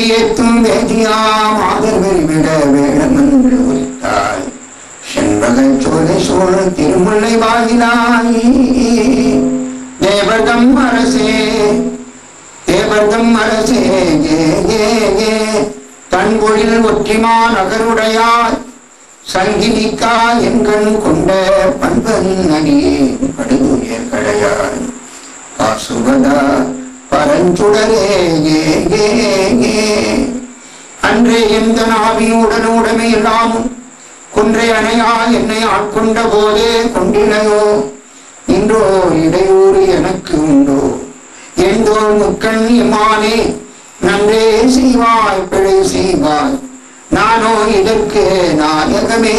ஏத்தும் வேதியா மாதர் விட வேடமென்று உரித்தாய் செண்பகச் சோலை சோழ திருமுல்லை வாயிலாய் தேவதம் அரசே தேவதம் அரசே ஏ ஏ ஏ தன்பொழில் ஒற்றிமா நகருடையார் சங்கிலிக்கா என்கண் கொண்ட பண்பன் அடியே படுதுய கடையாய் பாசுவதா பரஞ்சுடரே ஏ ஏ ஏ அன்றே எந்த நாவினுடன் உடமை இல்லாமும் குன்றை அணையா என்னை ஆட்கொண்ட போதே கொண்டிலையோ இன்றோ இடையூறு எனக்கு உண்டோ எந்தோர் முக்கண் இம்மானே நன்றே செய்வாய் பிழை செய்வாய் நானோ இதற்கு நாயகமே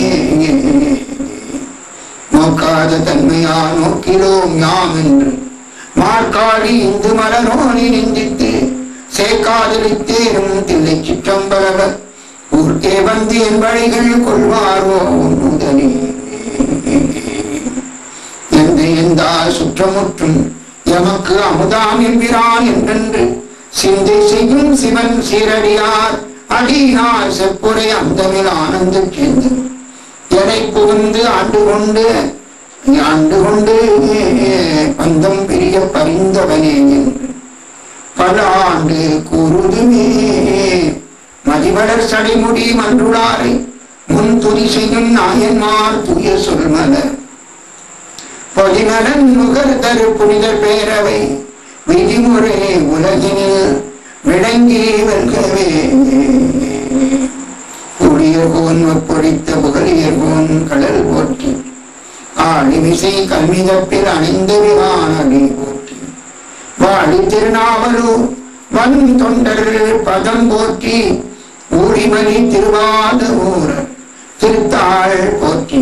நோக்காத தன்மையா நோக்கிலோம் யாம் என்று மார்காழி இந்து மலரோனி நெஞ்சித்து சேக்காதலித்தேரும் தில்லை சிற்றம்பலவர் ஊர்க்கே வந்து என் வழிகள் கொள்வாரோ முதலே எந்த எந்தா சுற்றமுற்றும் எமக்கு அமுதாம் என்கிறான் என்றென்று சிந்தை செய்யும் சிவன் சீரடியார் அடியார் செப்புரை அந்தமில் ஆனந்த சேர்ந்து எனை புகுந்து ஆண்டு கொண்டு ஆண்டு கொண்டு பந்தம் பிரிய பரிந்தவனே என்று பல ஆண்டு கூறுதுமே மதிவளர் சடைமுடி மன்றுளாரை முன் துதி செய்யும் நாயன்மார் தூய சொல்மலர் பொதிநலன் நுகர் தரு புனிதர் பேரவை விதிமுறை உலகினில் விளங்கி வெல்கவே குடியர்கோன் ஒப்பொழித்த புகழியர்கோன் கடல் போற்றி ஆழிமிசை கல்மிதப்பில் அணிந்த விமானடி போற்றி வாழி திருநாவலூர் வன் தொண்டர்கள் பதம் போற்றி ஊழிமணி திருவாத ஊரர் திருத்தாள் போற்றி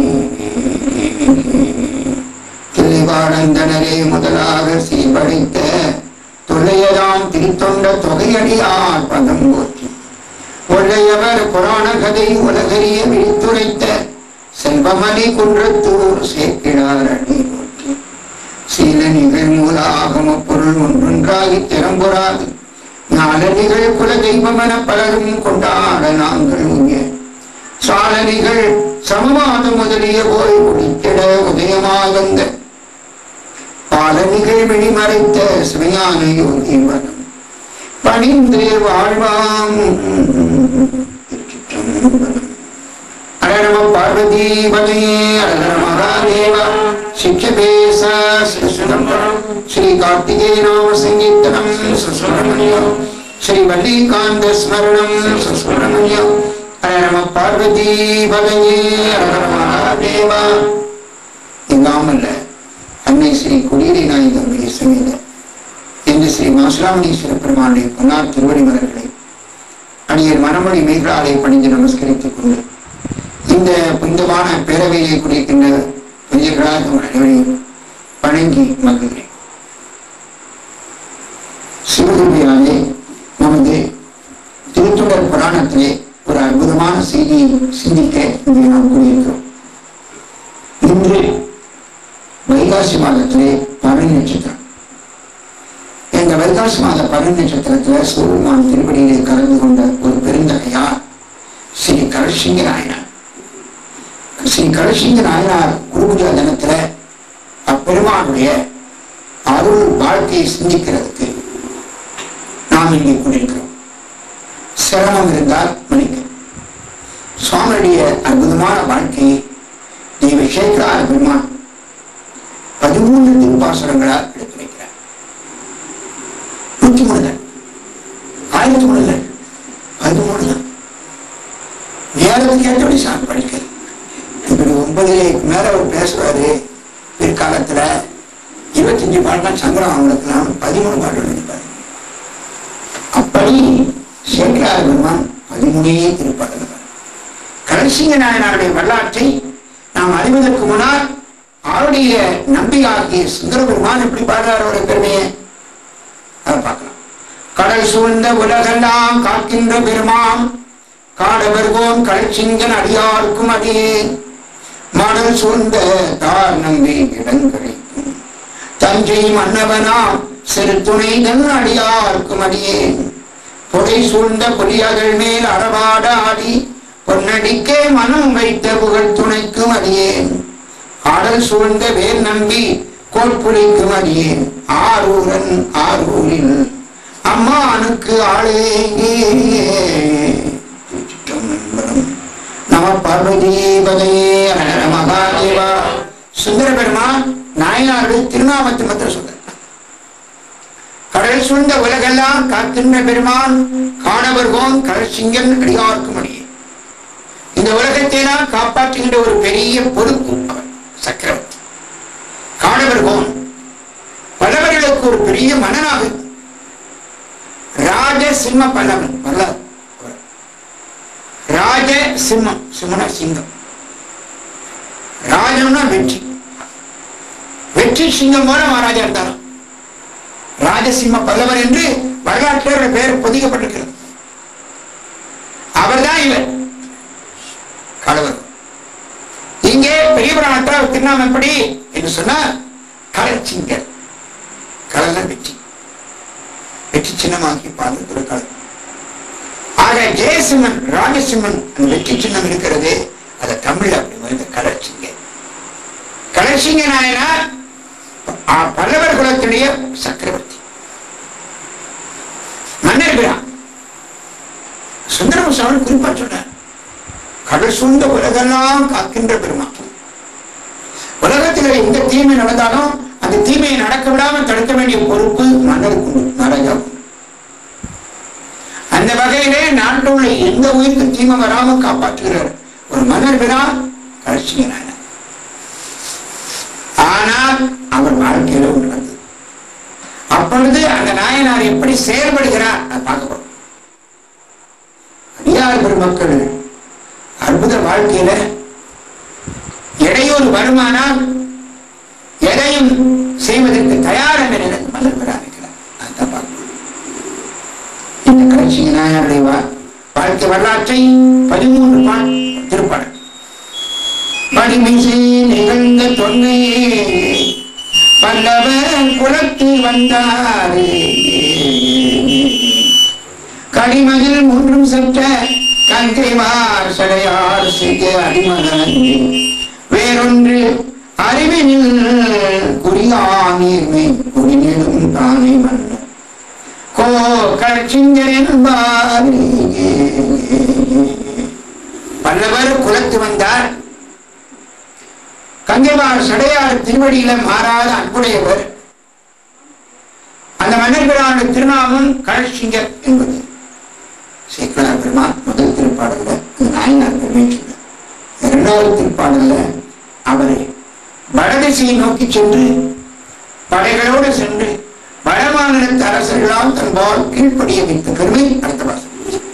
திரைவாழந்தனரே முதலாக சீர்படைத்த தொல்லையதாம் திருத்தொண்ட தொகையடியார் பதம் போற்றி ஒள்ளையவர் புராண கதை உலகறிய விழித்துரைத்த செல்வமணி குன்றத்தூர் சேர்க்கிறார் அடி போற்றி சீல நிகழ் மூல ஆகம பொருள் ஒன்றொன்றாகி திறம்புறாது நால நிகழ் குல தெய்வமென பலரும் கொண்டாட நாங்கள் உய சாலனிகள் சமவாத முதலிய போய் குடித்திட உதயமாக வந்த பாலனிகள் வெளிமறைத்த சிவஞான யோகி வனம் பணிந்து வாழ்வாம் திருச்சிற்றம்பலம். ஹர நம பார்வதி பதையே ஹர மகாதேவ சிக்ஷபேச சிசுநம்பரம் ஸ்ரீ கார்த்திகேய நாம சங்கீர்த்தனம் சுஸ்மரமணியம் ஸ்ரீ வல்லிகாந்த ஸ்மரணம் சுஸ்மரமணியம் ஹர நம பார்வதி பதையே ஹர மகாதேவா எங்காமல்ல அன்னை ஸ்ரீ குடியரை நாயகருடைய சமேத என்று ஸ்ரீ மாசுராமணீஸ்வர பெருமானுடைய பொன்னார் திருவடி மலர்களை அடியர் மனமொழி மேகலாலை பணிந்து நமஸ்கரித்துக் கொண்டு இந்த புனிதமான பேரவையை குறிக்கின்ற பெரியர்களாக உங்கள் அனைவரையும் வணங்கி மகிழ்கிறேன் சிவகுருவியாலே நமது திருத்துடர் புராணத்திலே ஒரு அற்புதமான செய்தியை சிந்திக்க இங்கே நாம் கூறியிருக்கிறோம் இன்று வைகாசி மாதத்திலே பரணி நட்சத்திரம் இந்த வைகாசி மாத பரணி நட்சத்திரத்துல சூரியமான் திருப்படியிலே கலந்து கொண்ட ஒரு பெருந்தகையார் ஸ்ரீ கரசிங்க நாயனார் ஸ்ரீ கரசிங்க நாயனார் குருபூஜா தினத்துல அப்பெருமானுடைய அருள் வாழ்க்கையை சிந்திக்கிறதுக்கு நாம் இங்கே கூடியிருக்கிறோம் சிரமம் இருந்தால் மன்னிக்க சுவாமியுடைய அற்புதமான வாழ்க்கையை தெய்வ சேகரார பெருமான் பதிமூன்று திருப்பாசனங்களால் எடுத்து வைக்கிறார் நூற்றி மூணு தான் ஆயிரத்தி மூணு இல்லை பதிமூணு தான் நேரத்துக்கு ஏற்றபடி சாமி படிக்கிறது இப்படி ஒன்பதுலே மேல அவர் பேசுவாரு பிற்காலத்துல இருபத்தஞ்சு பாட்டுலாம் சங்கரம் அவங்களுக்குலாம் பதிமூணு பாட்டு எழுதிப்பாரு அப்படி சேகரார பெருமான் பதிமூணே திருப்பாடல்கள் கடைசிங்க நாயனாருடைய வரலாற்றை நாம் அறிவதற்கு முன்னால் அவருடைய நம்பியாகிய சுந்தர பெருமான் எப்படி பாடுறார் அவருடைய பெருமையை அதை பார்க்கலாம் கடல் சூழ்ந்த உலகெல்லாம் காக்கின்ற பெருமான் காடவர்கோன் கலைச்சிங்கன் அடியார்க்கும் அடியேன் மடல் சூழ்ந்த தார் நம்பி இடங்கரைக்கும் தஞ்சை மன்னவனாம் சிறு துணைதன் அடியார்க்கும் அடியேன் புடை சூழ்ந்த பொலியாதல் மேல் அறவாட ஆடி பொன்னடிக்கே மனம் வைத்த புகழ் துணைக்கும் அடியேன் ஆடல் சூழ்ந்த வேல் நம்பி கோட்புலிக்கும் அடியேன் ஆரூரன் ஆரூரின் அம்மானுக்கு ஆளே திருச்சிற்றம்பலம். நம பார்வதி பதையே ஹர மகாதேவா சுந்தர பெருமான் நாயனாருடைய திருநாமத்தை மாத்திரம் சொல்ற கடல் சூழ்ந்த உலகெல்லாம் காக்கின்ற பெருமான் காணவர்கோன் கடல் சிங்கம் அடியார்க்கும் அடியே இந்த உலகத்தை எல்லாம் காப்பாற்றுகின்ற ஒரு பெரிய பொறுப்பு அவர் சக்கரவர்த்தி காணவர்கோன் பல்லவர்களுக்கு ஒரு பெரிய மன்னனாக இருந்தார். ராஜ சிம்ம பல்லவன் வரலாறு அவர். ராஜ சிம்மம் சிம்மனா சிங்கம் ராஜம்னா வெற்றி வெற்றி சிங்கம் போல மகாராஜா இருந்தாராம் ராஜசிம்ம பல்லவர் என்று வரலாற்றில் அவருடைய பெயர் பொதிக்கப்பட்டிருக்கிறது அவர்தான் இவர் கடவுள் இங்கே பெரிய புராணத்தில் அவர் திருநாமம் எப்படி என்று சொன்னார் கலச்சிங்கர் கடல்ல வெற்றி வெற்றி சின்னமாக்கி பார்த்து கடல் ஆக ஜெயசிம்மன் ராஜசிம்மன் அந்த வெற்றி சின்னம் இருக்கிறது அதை தமிழ்ல அப்படி வந்து கலர்ச்சிங்க கலர்ச்சிங்க நாயனார் ப- பல்லவர் குலத்துடைய சக்கரவர்த்தி மன்னர் பிரான் சுந்தரம சுவாமி குறிப்பா சொன்னார் கடல் சூழ்ந்த உலகெல்லாம் காக்கின்ற பெருமான் உலகத்தில் எந்த தீமை நடந்தாலும் அந்த தீமையை நடக்க விடாமல் தடுக்க வேண்டிய பொறுப்பு மன்னருக்கு உண்டு மகாராஜா உண்டு. அந்த வகையிலே நாட்டில் உள்ள எந்த உயிருக்கு தீமை வராமல் காப்பாற்றுகிறார் ஒரு மன்னர் பிரான் கடைசி நாயனார் ஆனால் அவர் வாழ்க்கையில ஒன்று நடந்தது அப்பொழுது அந்த நாயனார் எப்படி செயல்படுகிறார் அதை பார்க்க போறோம் அடியார் பெருமக்கள் அற்புத வாழ்க்கையில இடையூறு வருமானால் எதையும் செய்வதற்கு தயார் என்ற நிலைக்கு மலர் பெற இருக்கிறார் அதான் பார்க்கணும் இந்த கடைசி நாயனுடைய வா- வாழ்க்கை வரலாற்றை பதிமூன்று பால் திருப்பாடல் படிமிசை நிகழ்ந்த தொன்மையே பல்லவர் குலத்து வந்தாரே கடிமதில் மூன்றும் சென்ற கங்கைவார் சடையார் செய்த அடிமகன் வேறொன்று அறிவினில் குறியானீர்மை குடிநெடும் தானே மன்ன கோ பல்லவர் குலத்து வந்தார் கங்கைவார் சடையார் திருவடியில மாறாத அன்புடையவர் அந்த மன்னர்களான திருநாமம் கழசிங்கர் என்பது சேக்கலார் பெருமான் முதல் திருப்பாடல்ல இது நாயனார் பெருமை சொன்னார் இரண்டாவது திருப்பாடல்ல அவரை வடதிசையை நோக்கி சென்று படைகளோடு சென்று வடமாநிலத்து அரசர்களால் தன்பால் கீழ்ப்படிய வைத்த பெருமை அடுத்த வாசம்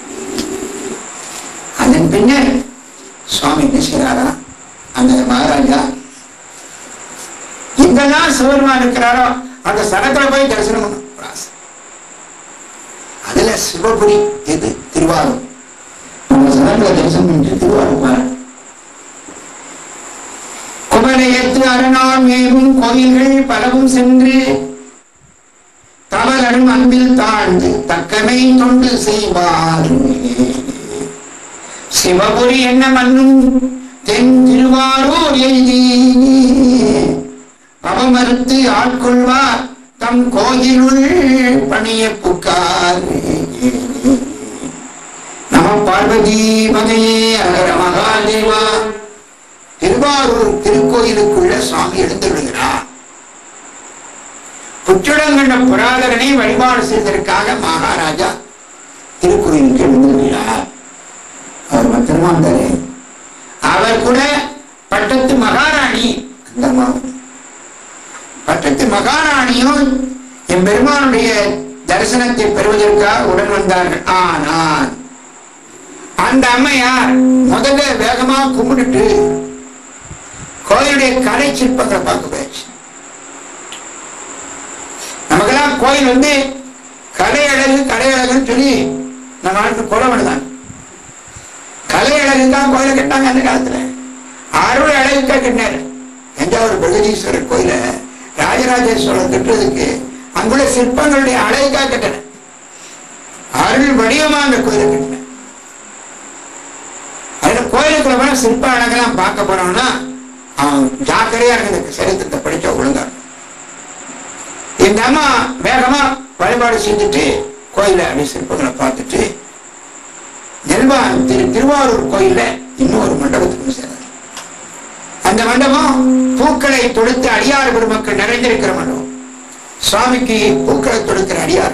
அதன் பின்னர் சுவாமி என்ன செய்கிறாரா அந்த மகாராஜா எங்கெல்லாம் சிவபெருமான் இருக்கிறாரோ அந்த சனத்துல போய் தரிசனம் பண்ணும் ஒரு ஆசை. அதுல சிவபுரி எது திருவாரூர் நம்ம சனத்துல தரிசனம் பண்ணிட்டு திருவாரூர் போற குமரையத்து அரணாம் மேவும் கோயில்கள் பலவும் சென்று தவறரும் அன்பில் தாழ்ந்து தக்கமை தொண்டு செய்வார் சிவபுரி என்ன மண்ணும் தென் திருவாரூர் எழுதி பவமறுத்து ஆட்கொள்வார் தம் கோயிலுள் பணிய புக்கார் நம பார்வதி மதையே அகர மகாதேவா திருவாரூர் திருக்கோயிலுக்குள்ள சுவாமி எழுந்துள்ளார் புற்றுடங்கண்ட புராதரனை வழிபாடு செய்வதற்காக மகாராஜா திருக்கோயிலுக்கு எழுந்துள்ளார் அவர் பத்திரமா வந்தாரு அவர் கூட பட்டத்து மகாராணி அந்த அம்மா. பட்டத்து மகாராணியும் என் பெருமானுடைய தரிசனத்தை பெறுவதற்காக உடன் வந்தார்கள் ஆனால் அந்த அம்மையார் முதல்ல வேகமா கும்பிட்டுட்டு கோயிலுடைய கலை சிற்பங்களை பார்க்க போயாச்சு நமக்கெல்லாம் கோயில் வந்து கலை அழகு கலை அழகுன்னு சொல்லி நம்ம நாட்டு குறவன் தான் கலை அழகு தான் கோயிலை கட்டாங்க அந்த காலத்துல அருள் அழகுக்கா கட்டினார் தஞ்சாவூர் பிரகதீஸ்வரர் கோயில ராஜராஜ சோழன் கட்டுறதுக்கு அங்குள்ள சிற்பங்களுடைய அழகுக்காக கட்டின அருள் வடிவமா அந்த கோயிலை கட்டினேன் அதுல கோயிலுக்குள்ள போனா சிற்ப அழகெல்லாம் பார்க்க போறோம்னா அவன் ஜாக்கிரதையா இருக்கு இந்த சரித்திரத்தை படிச்சா ஒழுங்கா இருக்கும். இந்த அம்மா வேகமா வழிபாடு செஞ்சுட்டு கோயில அப்படி சிற்பங்களை பார்த்துட்டு நெல்வா திரு திருவாரூர் கோயில்ல இன்னொரு மண்டபத்துக்கு சேர்ந்தார் அந்த மண்டபம் பூக்களை தொடுத்து அடியார் பெருமக்கள் நிறைந்திருக்கிற மண்டபம் சுவாமிக்கு பூக்களை தொடுக்கிற அடியார்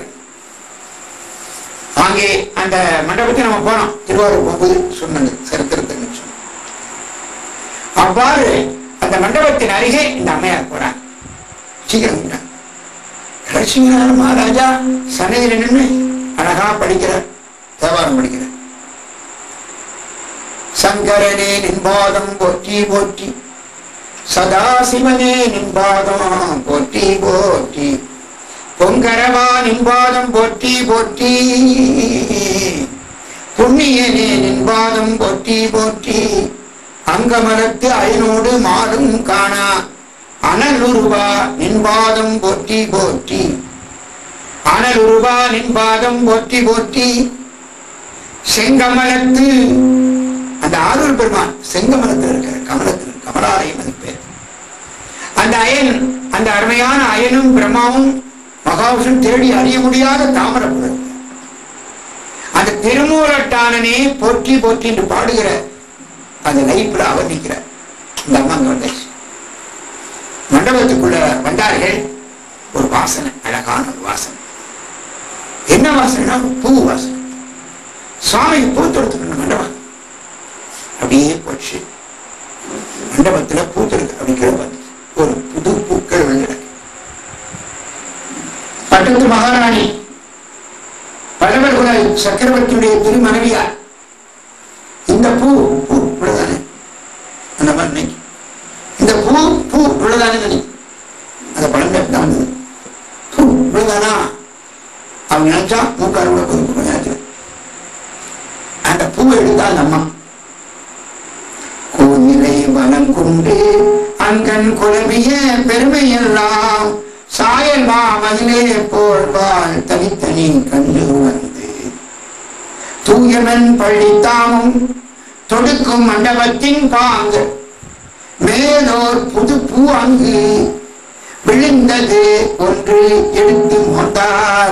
அங்கே அந்த மண்டபத்துக்கு நம்ம போனோம் திருவாரூர் போகும்போது சொன்னது சரித்திரத்தை சொன்னோம் அவ்வாறு அந்த மண்டபத்தின் அருகே இந்த அம்மையார் போறாங்க சீக்கிரம் விட்டாங்க லட்சுமிநாத மகாராஜா சன்னதியில் நின்று அழகா படிக்கிறார் தேவாரம் படிக்கிறார் சங்கரனே நின்பாதம் போற்றி போற்றி சதாசிவனே நின்பாதம் போற்றி போற்றி பொங்கரவா நின்பாதம் போற்றி போற்றி புண்ணியனே நின்பாதம் போற்றி போற்றி அங்கமலத்து அயனோடு மாடும் காணா அனலுருவா நின்பாதம் போற்றி போற்றி அனலுருவா நின்பாதம் போற்றி போற்றி செங்கமலத்து அந்த ஆரூர் பெருமான் செங்கமலத்தில் இருக்கிற கமலத்தில் கமலாலயம் அது பேர் அந்த அயன் அந்த அருமையான அயனும் பிரம்மாவும் மகாவிஷ்ணு தேடி அறிய முடியாத தாமரப்புரம் அந்த திருமூலட்டானனே போற்றி போற்றி என்று பாடுகிற அந்த லைஃப்ல அவர் நிற்கிறார் இந்த அம்மா அங்க வந்தாச்சு மண்டபத்துக்குள்ள வந்தார்கள் ஒரு வாசனை அழகான ஒரு வாசனை என்ன வாசனைனா பூ வாசனை சுவாமிக்கு பூ தொடுத்துக்கணும் மண்டபம் அப்படியே போச்சு மண்டபத்துல பூ தொடுத்து அப்படி கீழே பார்த்து ஒரு புது பூக்கள் விழுந்துருக்கு பட்டத்து மகாராணி பல்லவர் குல சக்கரவர்த்தியுடைய திருமனைவியார் இந்த பூ பூ இவ்வளவுதானே அந்த மாதிரி நினைக்கும் இந்த பூ பூ இவ்வளவுதானே நினைக்கும் அந்த பழங்க தான் வந்தது பூ இவ்வளவுதானா அவன் நினைச்சா மூக்கார் கூட போய் நினைச்சு அந்த பூவை எடுத்தா அந்த அம்மா கோவிலை வனம் கொண்டு அங்கன் குழம்பிய பெருமையெல்லாம் சாயல் மாமதிலே போழ்வாள் தனித்தனி கண்டு வந்து தூயவன் பள்ளித்தாமும் தொடுக்கும் மண்டபத்தின் பாங்கு மேலோர் புது பூ அங்கு விழுந்தது ஒன்று எடுத்து மொந்தார்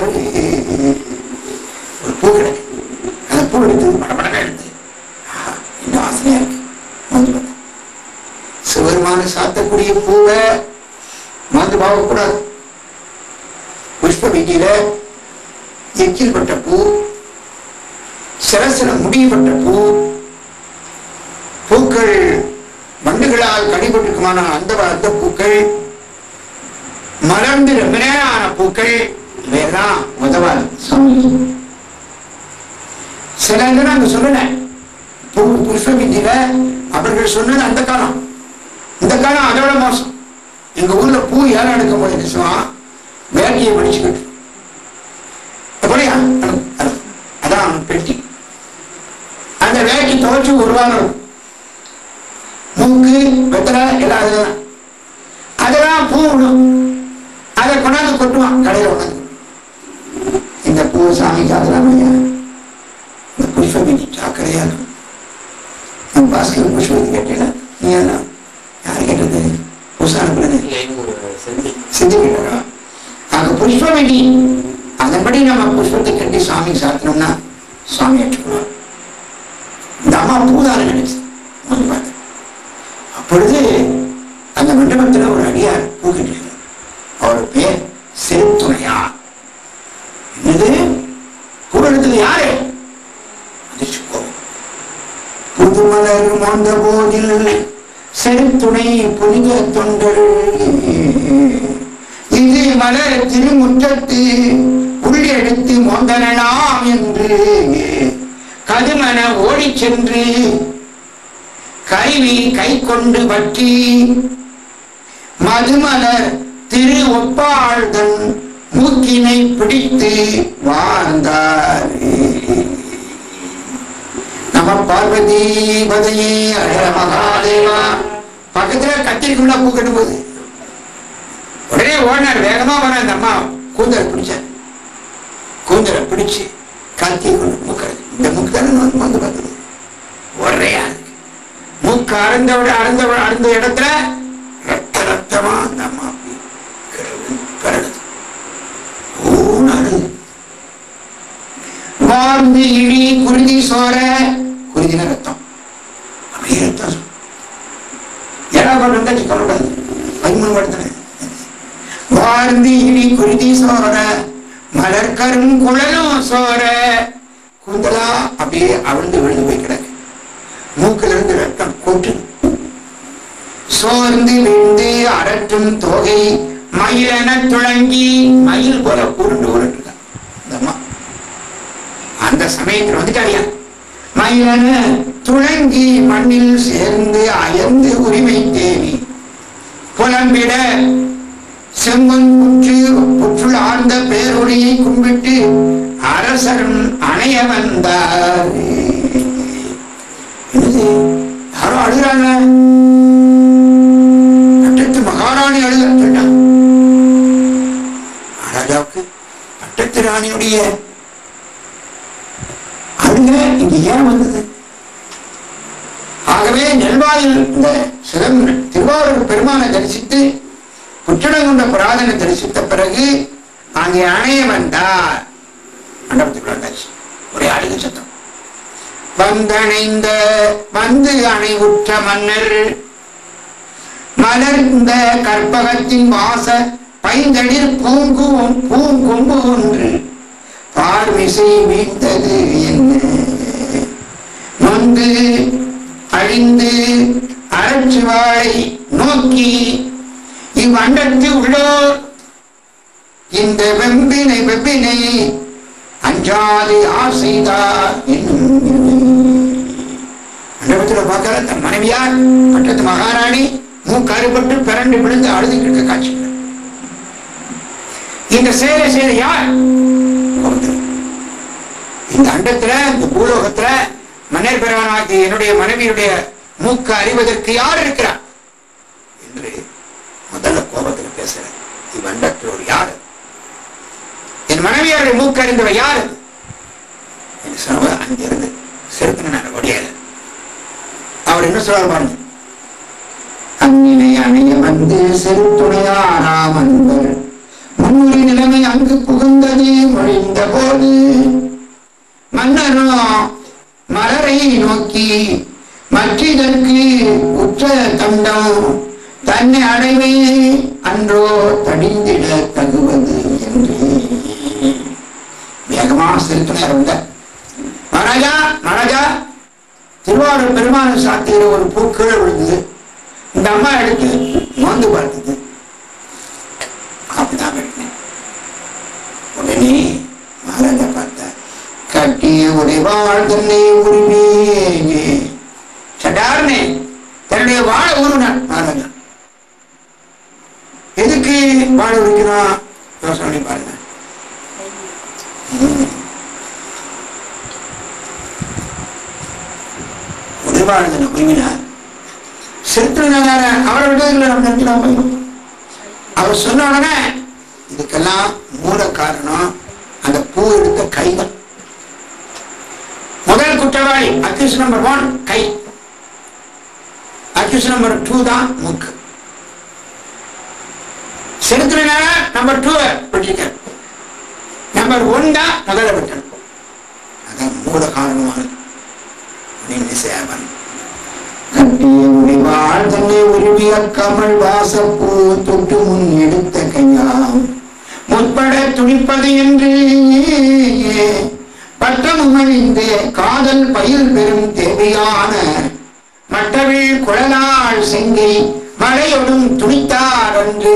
ஒரு பூ கிடைக்கு அந்த பூ எடுத்து மடமடக்க எடுத்து ஆஹா, என்ன வாசனையா இருக்கு மோந்து பார்த்தா. சிவருமான சாத்தக்கூடிய பூவை மந்து பார்க்கக்கூடாது புஷ்ப வீதியில எச்சில் பட்ட பூ சிரசில முடியப்பட்ட பூ பூக்கள் வண்டுகளால் கடிபட்டிருக்குமான அந்த அந்த பூக்கள் மலர்ந்து ரொம்ப நேரம் ஆன பூக்கள் இவையெல்லாம் உதவாது சாமிக்கு சில இதெல்லாம் அங்க சொல்லல பூ புஷ்ப விதியில அவர்கள் சொன்னது அந்த காலம் இந்த காலம் அதோட மோசம் எங்க ஊர்ல பூ ஏலம் எடுக்க போய் நிச்சயம் வேட்டியை படிச்சுக்கிட்டு அப்படியா அனு- அனு- அதான் அவன் பெட்டி அந்த வேட்டி துவைச்சு ஒரு வாரம் இருக்கும். மூக்கு வெத்தலை எல்லாம் அதுதான் அதெல்லாம் பூ விடும் அதை கொண்டாந்து கொட்டுவான் கடையில் உட்காந்து இந்த பூ சாமிக்கு அதெல்லாம் ஐயா இந்த புஷ்பமினி ஜாக்கிரதையா இருக்கும் நம்ம பாஸ்கர் புஷ்பதி கேட்டீங்களா நீ என்ன யார் கேட்டது புதுசா அனுப்புனது சிந்திக்கிறாரா அங்க புஷ்பமினி அதன்படி நம்ம புஷ்பத்தை கட்டி சாமி சாத்தணும்னா சுவாமி ஏற்றுக்கொள்வார் இந்த அம்மா பூதாரம் நினைச்சு வந்து பார்த்தேன் அப்பொழுது அந்த மண்டபத்தில் ஒரு அடியார் பூ கட்டிருக்கிறார் அவர் பேர் செருத்துணையா என்னது பூ எடுத்தது யாரு அதிர்ச்சி கோவில் புதுமலர் மொந்த போதில் செருத்துணை புனித தொண்டர் இது மலர் திருமுற்றத்து உள்ளெடுத்து மொந்தனலாம் என்று கதுமன ஓடிச் சென்று கைவி கை கொண்டு பற்றி மதுமலர் திரு ஒப்பாழ்தன் மூக்கினை பிடித்து வாழ்ந்தார் நம பார்வதி பதையே அழக மகாதேவா பக்கத்துல கத்திரிக்குள்ள பூ கட்டு போகுது உடனே ஓடினார் வேகமா வர அந்த அம்மா கூந்தலை பிடிச்சார் கூந்தலை பிடிச்சு கத்தி கொண்டு மூக்கிறது இந்த மூக்கு தானே வந்து வந்து பார்த்தது ஒரே ஆளு மூக்கு அறந்த விட அறந்த விட அறந்த இடத்துல ரத்த ரத்தமா அந்த அம்மா அப்படி கிடந்து பிறகுது ஊன்னு அழுது வாழ்ந்து இழி குருதி சோர குருதின ரத்தம் அப்படியே ரத்தம் சோ- ஏடா பண்ண இருந்தாச்சு சொல்லக்கூடாது பதிமூணு படுத்தன வாழ்ந்து இழி குருதி சோர மலர் கருங்குழலும் சோர கூந்தலா அப்படியே அவிழ்ந்து விழுந்து போய் கிடக்கு மூக்கில இருந்து ரத்தம் கொட்டு சோர்ந்து விழுந்து அரற்றும் தொகை மயிலென துளங்கி மயில் போல உருண்டு உருண்டு இருக்கா. இந்த அம்மா அந்த சமயத்தில் வந்துட்டாரியா மயிலென துளங்கி மண்ணில் சேர்ந்து அயர்ந்து உரிமை தேவி புலம்பிட செம்மன் புற்று புற்றுள் ஆழ்ந்த பேரொழியை கும்பிட்டு அரசரும் அணைய வந்தார் என்னது யாரோ அழுகிறாங்க பட்டத்து மகாராணி அழுத சொல்லிட்டான் ராஜாவுக்கு பட்டத்து ராணியுடைய அழுக இங்க ஏன் வந்தது ஆகவே நெல்வாயில் இந்த சிதம் திருவாரூர் பெருமானை தரிசித்து புற்றடங்குண்ட புராதனை தரிசித்த பிறகு அங்கே அணைய வந்தார் மண்டபத்துக்குள்ள வந்தாச்சு ஒரே அழுகு சத்தம் வந்தணைந்த வந்து அணைவுற்ற மன்னர் மலர்ந்த கற்பகத்தின் வாச பைந்தளிர் பூங்கும் பூங்கொம்பு ஒன்று பார்மிசை வீழ்ந்தது என்ன நொந்து அழிந்து அறச்சுவாளை நோக்கி இவ்வண்டத்து உள்ளோர் இந்த வெம்பினை வெப்பினை அஞ்சாது ஆசைதார் என்னும் மண்டபத்துல பார்க்கற தன் மனைவியார் பட்டத்து மகாராணி மூக்கறுபட்டு பிறண்டு விழுந்து அழுதுகிட்டு இருக்க காட்சி இந்த செயலை செய்த யார் ஒருத்தர். இந்த அண்டத்துல இந்த பூலோகத்துல மன்னர் பெருமானாகி என்னுடைய மனைவியுடைய மூக்கு அறிவதற்கு யார் இருக்கிறார் என்று முதல்ல கோபத்தில் பேசுற இவ்வண்டத்தில் ஒரு யார் அது? என் மனைவியாருடைய மூக்கு அறிந்தவர் யார் அது? என்று சொன்னவர் அங்கிருந்து செருப்பின நான் ஒடியல அவர் என்ன சொல்றாரு பாருங்க அந்நிலை அணைய வந்து செருத்துணையாராம் அன்பர் முன்னுரி நிலைமை அங்கு புகுந்தது மொழிந்த போது மன்னரோ மலரை நோக்கி மற்றிதற்கு உற்ற தண்டம் தன்னை அடைவே அன்றோ தடிந்திட தகுவது என்று வேகமா செலுத்தினார் வந்தார் மகாராஜா மகாராஜா திருவாரூர் பெருமான சாத்தியில ஒரு பூ கீழே விழுந்தது இந்த அம்மா எடுத்து மோந்து பார்த்தது அப்படிதான் வெட்டினேன் உடனே மகாராஜா பார்த்தார் கட்டிய உடைவாள் தன்னை உரிமையே சடார்னே தன்னுடைய வாழை ஊருனார் மகாராஜா எதுக்கு வாழை உரிக்கணும் யோசனை பண்ணி பாருங்க உடைவாழ்தனை உரிமைனார் செலுத்தினார அவரை விடுவதில்லை நம்ம நினைக்கலாம் போயிடும் அவர் சொன்ன உடனே இதுக்கெல்லாம் மூல காரணம் அந்த பூ எடுத்த கைகள் முதல் குற்றவாளி அக்யூஸ் நம்பர் ஒன் கை அக்யூஸ் நம்பர் டூ தான் மூக்கு செலுத்தினால நம்பர் டூ வெட்டிருக்கார் நம்பர் ஒன் தான் முதல்ல வெட்டணும் அதான் மூல காரணமானது அப்படின்னு சேவன் கட்டிய உரிவாள் தன்னை உருவிய கமல் வாசப்பூ தொட்டு முன் எடுத்த கையாம் முற்பட துணிப்பது என்று பட்டம் அழிந்து காதல் பயில் பெறும் தேவையான மற்றவில் குழலாள் செங்கை மலையொடும் துணித்தார் என்று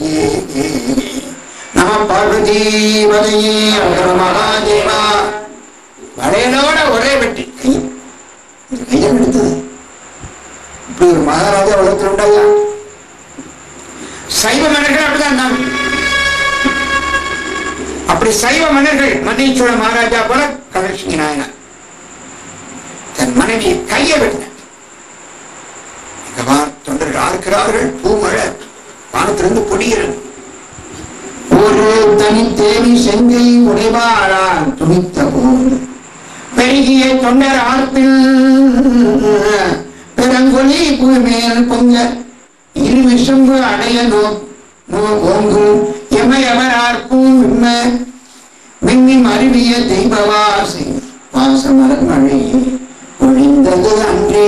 நம பார்வதி வதையே அகர மகாதேவா வளையலோட ஒரே வெட்டி கை இந்த கையை எடுத்தது இப்படி ஒரு மகாராஜா உலகத்தில் உண்டாயா சைவ மன்னர்கள் அப்படிதான் இருந்தாங்க அப்படி சைவ மன்னர்கள் மன்னிச்சோழ மகாராஜா போல கவர்ச்சி நாயனார் தன் மனைவி கையை வெட்டினார் இங்க தொண்டர்கள் ஆர்க்கிறார்கள் பூமழை வானத்திலிருந்து பொடிகிறது ஒரு தனி தேவி செங்கை உடைவாளால் துணித்த போது பெருகிய தொண்டர் ஆர்ப்பில் பெருங்கொலி புயமேல் பொங்க இரு விசும்பு அடைய நோ நோ ஓங்கும் எமையவரார்க்கும் விம்ம விம்மி மருவிய தெய்வவாசி வாசமலர் மழை ஒழிந்தது அன்றே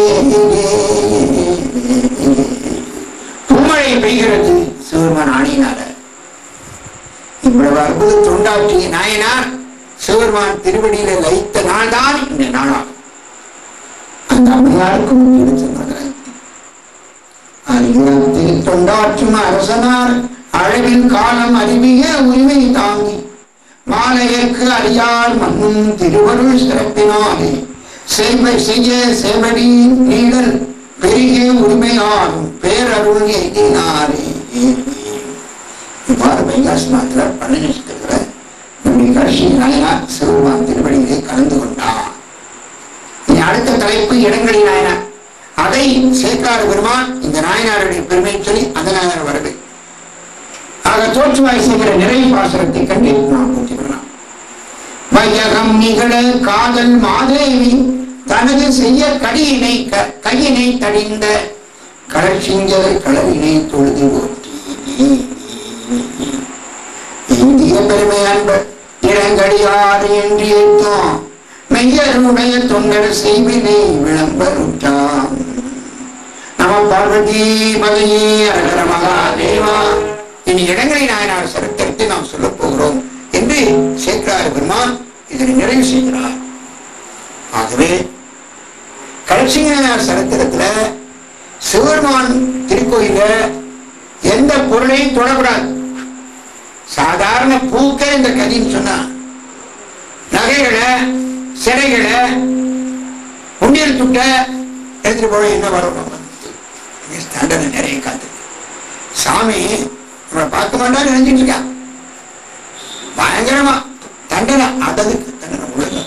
பூமழை பெய்கிறது சிவருமன் ஆணினால இவ்வளவு அற்புத தொண்டாற்றிய நாயனார் சிவருமான் திருவடியில லைத்த நாள்தான் இந்த நாளாகும் அந்த அம்மையாருக்கும் எடுத்து மதுரை அறிவுறத்தில் தொண்டாற்றும் அரசனார் அளவில் காலம் அறிவிய உரிமை தாங்கி மாலையற்கு அறியார் மண்ணும் திருவருள் சிறப்பினாலே சேவை செய்ய சேவடி நீடல் பெருகிய உரிமையாகும் பேரருள் எய்தினாரே இவ்வாறு வைகாசமாத்திர பழனிஷ்கிற நம்முடைய கடைசி நாயனார் சிவருமான் திருவடியிலே கலந்து கொண்டார் இனி அடுத்த தலைப்பு இடங்களின் நாயனார் அதை சேக்காடு பெருமான் இந்த நாயனாருடைய பெருமையை சொல்லி அந்த நாயனார் வருது ஆக தோற்றுவாய் செய்கிற நிறைவு பாசனத்தை கண்டு நாம் பூர்த்தி பண்ணலாம் வையகம் நிகழ காதல் மாதேவி தனது செய்ய கடியினை க- கையினை தடிந்த கடற்சிங்கர் கடலினை தொழுது ஓட்டி இந்திய பெருமை அன்பர் இளங்கடியாறு என்று ஏற்றோம் மெய்யருடைய தொண்டர் செய்வினை விளம்பருட்டாம் நம பார்வதி மதையே அரகர மகாதேவா இனி இடங்களை நாயனார் சரித்திரத்தை நாம் சொல்லப் போகிறோம் என்று சேக்கரார் பெருமான் இதனை நிறைவு செய்கிறார் ஆகவே கலட்சிங்கனார் சரித்திரத்துல சிவருமான் திருக்கோயில எந்த பொருளையும் தொடக்கூடாது சாதாரண பூக்கள் இந்த கதின்னு சொன்னா நகைகளை சிலைகளை உண்டியல் துட்ட எடுத்துட்டு போக என்ன வரும் இங்க தண்டனை நிறைய காத்து சாமி நம்மளை பார்க்க மாட்டான்னு நினைச்சிட்டு இருக்கான் பயங்கரமா தண்டனை அததுக்கு தண்டனை உள்ள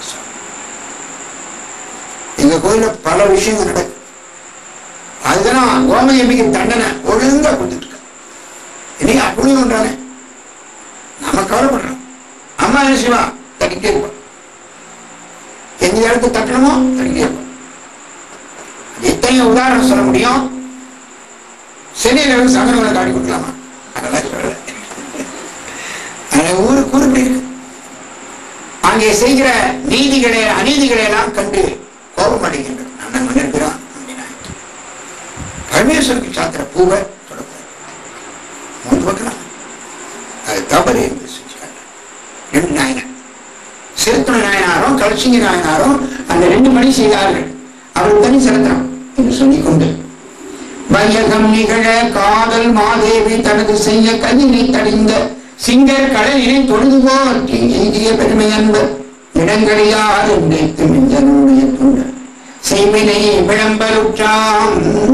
எங்க கோயில்ல பல விஷயங்கள் நடக்கும் அதுதான் கோமயமிக்கு தண்டனை ஒழுங்கா கொடுத்துட்டு இருக்க இன்னைக்கு அப்படி பண்றானே நம்ம கவலைப்படுறோம் அம்மா என்ன செய்வா தட்டிக்கிட்டே இருப்போம் எந்த இடத்துக்கு தட்டணுமோ தட்டிக்கிட்டே இருப்போம் அது எத்தனையோ உதாரணம் சொல்ல முடியும் சென்னையில் சங்கரங்களை காட்டி கொடுக்கலாமா அதெல்லாம் சொல்லல அதனால ஊருக்கு ஊர் இப்படி இருக்கு அங்கே செய்கிற நீதிகளை அநீதிகளை எல்லாம் கண்டு கோபம் அடைகின்றன நான் மன்னிருக்கிறான் அப்படின்னா பரமேஸ்வருக்கு சாத்திர பூவை தொடக்கூடாது மூன்று பக்கம் அது தவறு என்று செஞ்சார் ரெண்டு நாயனார் சிறுத்துணை நாயனாரும் கலட்சிங்க நாயனாரும் அந்த ரெண்டு பணி செய்தார்கள் அவர் தனி சிறந்தனம் என்று சொல்லிக் கொண்டு வையகம் நிகழ காதல் மாதேவி தனது செய்ய கதினை தடிந்த சிங்கர் கடலினை தொழுது போற்றி எய்திய பெருமை அன்பர் இடங்களியார் என்றைத்து மிஞ்சனுடைய தொண்டர் செய்வினை விளம்பருற்றாம்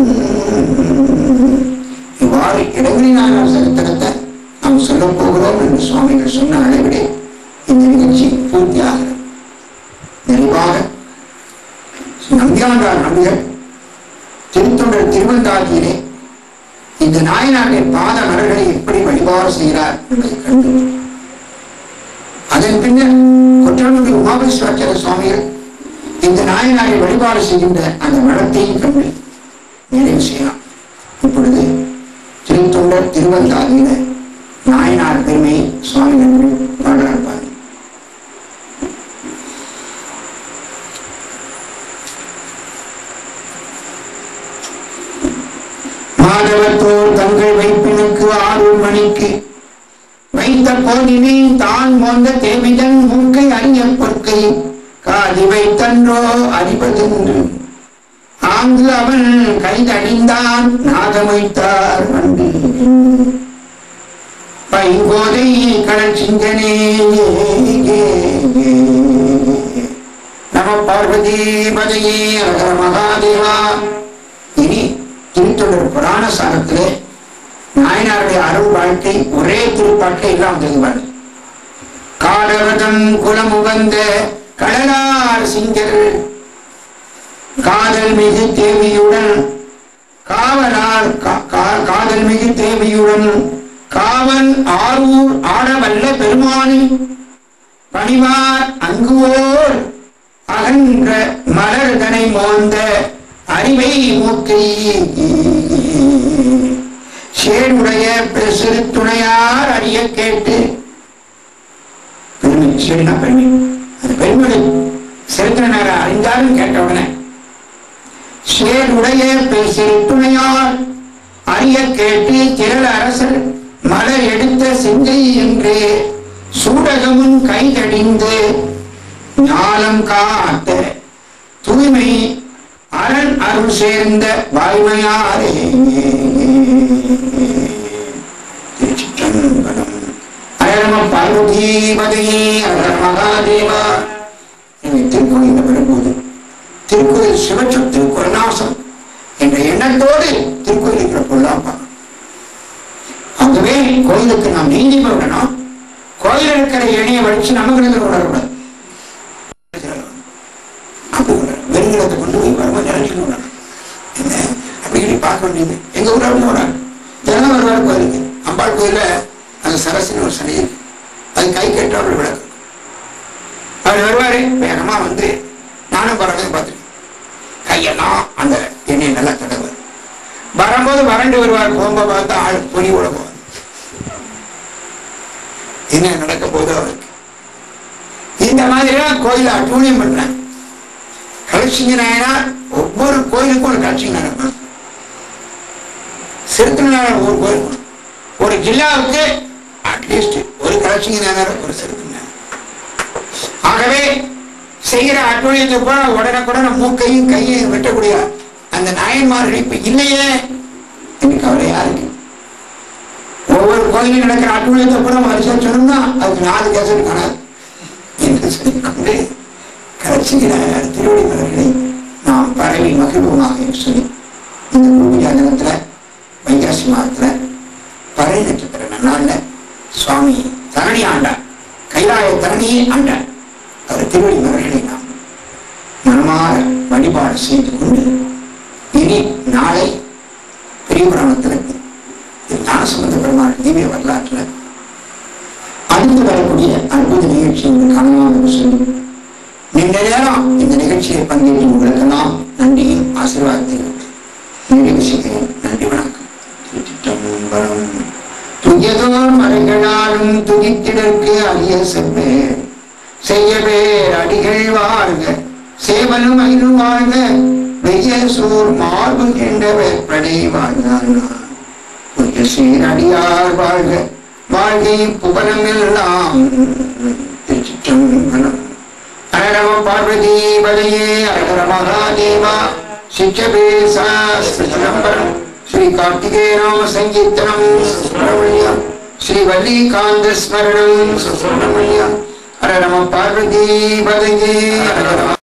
இவ்வாறு இடங்களினான சரித்திரத்தை நாம் சொல்ல போகிறோம் என்று சுவாமிகள் சொன்ன அளவிலே இந்த நிகழ்ச்சி பூர்த்தியாகிறது நிறைவாக நம்பியாண்டார் நம்பிகள் திருத்தொண்டர் திருவந்தாதியிலே இந்த நாயனாரின் பாத மலர்களை எப்படி வழிபாடு செய்கிறார் என்பதை கண்டு அதன் பின்னர் கொற்றங்குடி உமாபேஸ்வரச்சர சுவாமிகள் இந்த நாயனாரை வழிபாடு செய்கின்ற அந்த மடத்தையும் கண்டு நிறைவு செய்யலாம் இப்பொழுது திருத்தொண்டர் திருவந்தாதியில நாயனார் பெருமை சுவாமிகள் பாடலார் பாருங்கள் மாதவத்தோர் தங்கள் வைப்பினுக்கு ஆறு மணிக்கு வைத்த போதினை தான் மோந்த தேவிதன் மூக்கை அறிய பொற்கை காதி வைத்தன்றோ அறிவதென்று ஆங்கு அவன் கைதடிந்தான் நாதமைத்தார் வண்டி பைங்கோதை கடல் சிங்கனே நம பார்வதி பதையே அகர மகாதேவா இனி திருத்தொடர் புராண சாரத்திலே நாயனாருடைய அருள் வாழ்க்கை ஒரே திருப்பாட்டை எல்லாம் தெரிவார் காடவதன் குலம் உகந்த கடலார் சிங்கர் காதல் மிகு தேவியுடன் காவலார் கா- கா- காதல் மிகு தேவியுடன் காவல் ஆரூர் ஆடவல்ல பெருமானி பணிவார் அங்குவோர் அகன்ற மலர்தனை மோந்த அறிவை மூக்கை சேருடைய சிறு துணையார் அறிய கேட்டு பெருமை சரினா பெருமை அது பெருமை செலுத்தினார அறிந்தாலும் கேட்ட உடனே சேருடைய சிறு துணையார் அறிய கேட்டு திரள் அரசர் மலர் எடுத்த சிந்தை என்று சூடகமும் கைதடிந்து ஞானம் காத்த தூய்மை அரண் அருள் சேர்ந்த வாய்மையாரே திருச்சிற்றம்பலம் அயரம பார்வதி பதையே அழக மகாதேவா எங்கள் திருக்கோயில் வரும்போது திருக்கோயில் சிவச்சொத்து கொருநாசம் என்ற எண்ணத்தோடு திருக்கோயிலுக்கு கொள்ளாப்பா ஆகவே கோயிலுக்கு நாம் நீந்தி விடணும் கோயில் இருக்கிற எண்ணெயை வடிச்சு நமக்கு உணரக்கூடாது அப்படி உணரணும். வெறுங்கலத்தை கொண்டு போய் வரும்போது நினைச்சு உணரணும் என்ன அப்படி இப்படி பார்க்க வேண்டியது எங்க ஊர்ல இருந்து வராங்க தினம் வருவார் கோயிலுக்கு அம்பாள் கோயில்ல அந்த சரஸ்னு ஒரு சனி இருக்கு அது கை கேட்டு அவர் விளக்கு அவர் வருவாரு வேகமா வந்து நானும் பறந்து பார்த்துருக்கேன் கையெல்லாம் அந்த எண்ணெய் நல்லா தடவை வரும்போது வறண்டு வருவார் போகும்போது பார்த்தா ஆள் பொறி விட போவார் என்ன நடக்க போதோ அவருக்கு இந்த மாதிரிலாம் கோயில அட்டூழியம் பண்றாங்க கலட்சிங்க நாயனார் ஒவ்வொரு கோயிலுக்கும் ஒரு கலட்சிங்க நடக்கும் சிறுத்தனார் ஒரு கோயில் ஒரு ஜில்லாவுக்கு அட்லீஸ்ட் ஒரு கலட்சிங்க நாயனார் ஒரு சிறுத்தனார் ஆகவே செய்கிற அட்டூழியத்தை கூட உடனுக்குடனே மூக்கையும் கையையும் வெட்டக்கூடிய அந்த நாயன்மார்கள் இப்ப இல்லையே என்று கவலை யாருக்கு ஒவ்வொரு கோயிலும் நடக்கிற அட்டூழியத்தை கூட வரிசை சொன்னா அதுக்கு நாலு கேசட் காணாது என்று சொல்லிக்கொண்டு கடைசியில திருவடி மலர்களை நாம் பரவி மகிழ்வுமாக என்று சொல்லி இந்த பூஜா தினத்துல வைகாசி மாதத்துல பறை நட்சத்திர நன்னாள்ல சுவாமி தரணி ஆண்டார் கைலாய தரணியே ஆண்டார் அவர் திருவடி மலர்களை நாம் மனமாற வழிபாடு செய்து கொண்டு இனி நாளை பெரிய புராணத்தில் ஞானசம்பந்த பெருமாள் திவ்ய வரலாற்றுல அடுத்து வரக்கூடிய அற்புத நிகழ்ச்சி உங்களுக்கு காணலாம் சொல்லி நீண்ட நேரம் இந்த நிகழ்ச்சியில் பங்கேற்று உங்களுக்கெல்லாம் நன்றியும் ஆசீர்வாதத்தையும் நிறைவு செய்கிறேன் நன்றி வணக்கம் திருச்சிற்றம்பலம். துயதோர் மறைகளாலும் துதித்திடற்கு அரிய செவ்வே செய்ய பேர் அடிகள் வாழ்க சேவலும் ஐந்து வாழ்க வெய்ய சூர் மார்பு என்ற வேற்படை வாழ்ந்தார் கொஞ்ச சீரடியார் வாழ்க வாழ்கை புகழம் எல்லாம் திருச்சிற்றம்பலம் ஹரரம பார்வதி பதையே ஹரஹர மகாதேவா சிச்சபேசா சிதம்பரம் ஸ்ரீ கார்த்திகேய நாம சங்கீர்த்தனம் சுப்பிரமணியம் ஸ்ரீ வல்லிகாந்த ஸ்மரணம் சுப்பிரமணியம் ஹரரம பார்வதி பதையே ஹரஹர